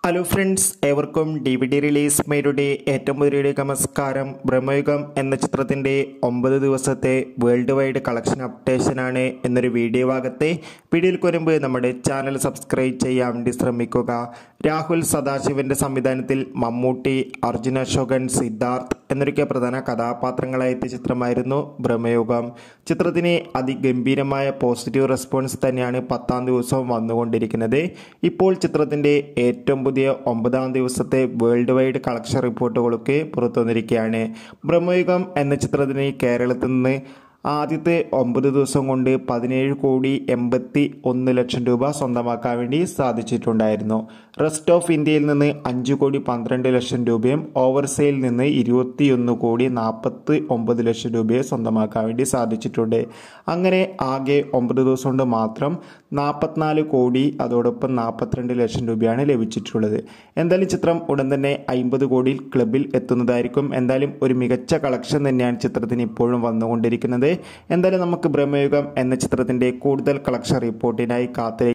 hello friends ഏവർക്കും D V D release മേരുടെ ഏറ്റവും പുതിയ നമസ്കാരം ബ്രഹ്മയുഗം എന്ന ചിത്രത്തിൻ്റെ ഒമ്പത് ദിവസത്തെ വേൾഡ് വൈഡ് കളക്ഷൻ അപ്ഡേഷനാണ് എന്നൊരു വീഡിയോ ഭാഗത്തെ വീഡിയോയിൽ വരുമ്പ് നമ്മുടെ ചാനൽ സബ്സ്ക്രൈബ് ചെയ്യാൻ വേണ്ടി ശ്രമിക്കുക രാഹുൽ സദാശിവന്റെ സംവിധാനത്തിൽ മമ്മൂട്ടി അർജുന അശോകൻ സിദ്ധാർത്ഥ് എന്നൊക്കെ പ്രധാന കഥാപാത്രങ്ങളായ എത്തിയ ചിത്രമായിരുന്നു ബ്രഹ്മയുഗം ചിത്രത്തിന് അതിഗംഭീരമായ പോസിറ്റീവ് റെസ്പോൺസ് തന്നെയാണ് പത്താം ദിവസവും വന്നുകൊണ്ടിരിക്കുന്നത് ഇപ്പോൾ ചിത്രത്തിൻ്റെ ഏറ്റവും പുതിയ ഒമ്പതാം ദിവസത്തെ വേൾഡ് വൈഡ് കളക്ഷൻ റിപ്പോർട്ടുകളൊക്കെ പുറത്തു വന്നിരിക്കുകയാണ് ബ്രഹ്മയുഗം എന്ന ചിത്രത്തിന് കേരളത്തിൽ നിന്ന് ആദ്യത്തെ ഒമ്പത് ദിവസം കൊണ്ട് പതിനേഴ് കോടി എൺപത്തി ഒന്ന് ലക്ഷം രൂപ സ്വന്തമാക്കാൻ വേണ്ടി സാധിച്ചിട്ടുണ്ടായിരുന്നു റെസ്റ്റ് ഓഫ് ഇന്ത്യയിൽ നിന്ന് അഞ്ച് കോടി പന്ത്രണ്ട് ലക്ഷം രൂപയും ഓവർസെയിൽ നിന്ന് ഇരുപത്തിയൊന്ന് കോടി നാൽപ്പത്തി ഒമ്പത് ലക്ഷം രൂപയെ സ്വന്തമാക്കാൻ വേണ്ടി സാധിച്ചിട്ടുണ്ട് അങ്ങനെ ആകെ ഒമ്പത് ദിവസം കൊണ്ട് മാത്രം നാൽപ്പത്തിനാല് കോടി അതോടൊപ്പം നാൽപ്പത്തിരണ്ട് ലക്ഷം രൂപയാണ് ലഭിച്ചിട്ടുള്ളത് എന്തായാലും ചിത്രം ഉടൻ തന്നെ അമ്പത് കോടി ക്ലബിൽ എത്തുന്നതായിരിക്കും എന്തായാലും ഒരു മികച്ച കളക്ഷൻ തന്നെയാണ് ചിത്രത്തിന് ഇപ്പോഴും വന്നുകൊണ്ടിരിക്കുന്നത് എന്തായാലും നമുക്ക് ബ്രഹ്മയുഗം എന്ന ചിത്രത്തിൻ്റെ കൂടുതൽ കളക്ഷൻ റിപ്പോർട്ടിനായി കാത്തിരി